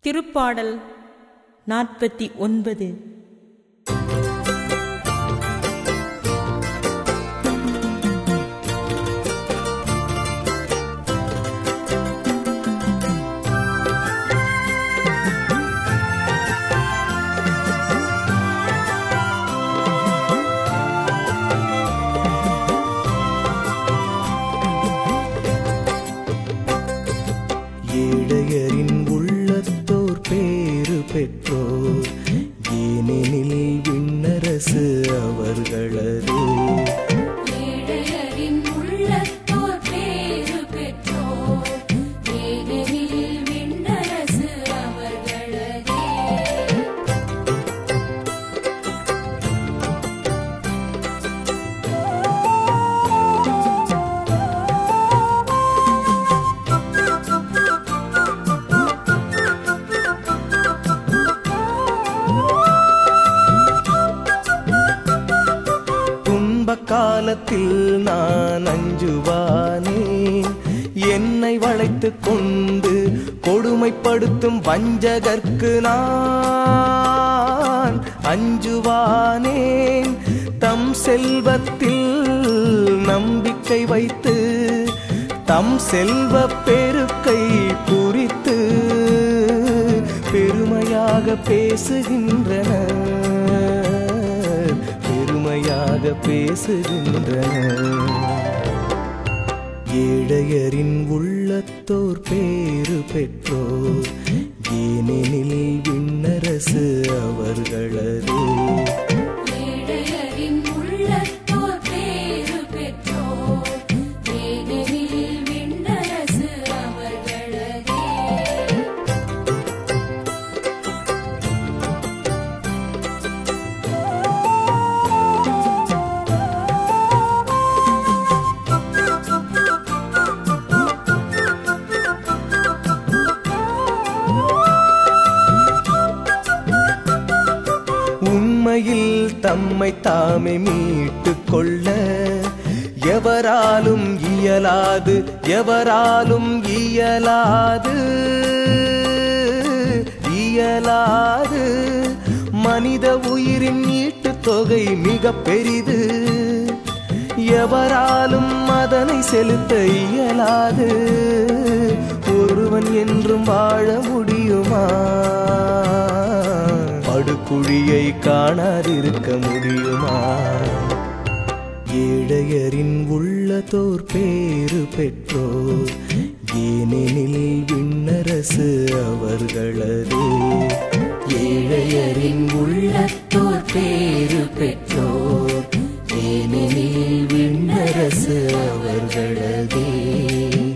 திருப்பாடல் நாற்பத்தி ஒன்பது ஏழையரின் உள்ளத்தோர் பேறு பெற்றோர் ஏனெனில் விண்ணரசு அவர்களது ஏழையரின் உள்ளத்தோர் பேறு பெற்றோர் ஏனெனில் விண்ணரசு அவர்களதே துன்ப காலத்தில் நான் அஞ்சுவானேன் என்னை வளைத்துக் கொண்டு கொடுமைப்படுத்தும் வஞ்சகர்க்கு நான் அஞ்சுவானேன் தம் செல்வத்தில் நம்பிக்கை வைத்து தம் செல்வ பெருக்கை குறித்து பெருமையாக பேசுகின்றனர் பெருமையாக பேசுகின்றனர் ஏழையரின் உள்ளத்தோர் பேறு பெற்றோர் ஏனெனில் விண்ணரசு அவர்களது ஏழையரின் உள்ளத்தோர் பேறு பெற்றோர் ஏனெனில் விண்ணரசு அவர்களதே உண்மையில் தம்மை தாமே மீட்டுக் கொள்ள எவராலும் இயலாது எவராலும் இயலாது இயலாது மனித உயிரின் ஈட்டுத் தொகை மிக பெரிது எவராலும் அதனை செலுத்த இயலாது ஒருவன் என்றும் வாழ முடியுமா படுகுழியை காணாதிருக்க முடியுமா ஏழையரின் உள்ளத்தோர் பேறு பெற்றோர் ஏனெனில் விண்ணரசு அவர்களது ஏழையரின் உள்ளத்தோர் பேறு பெற்றோர் ஏனெனில் விண்ணரசு அவர்களதே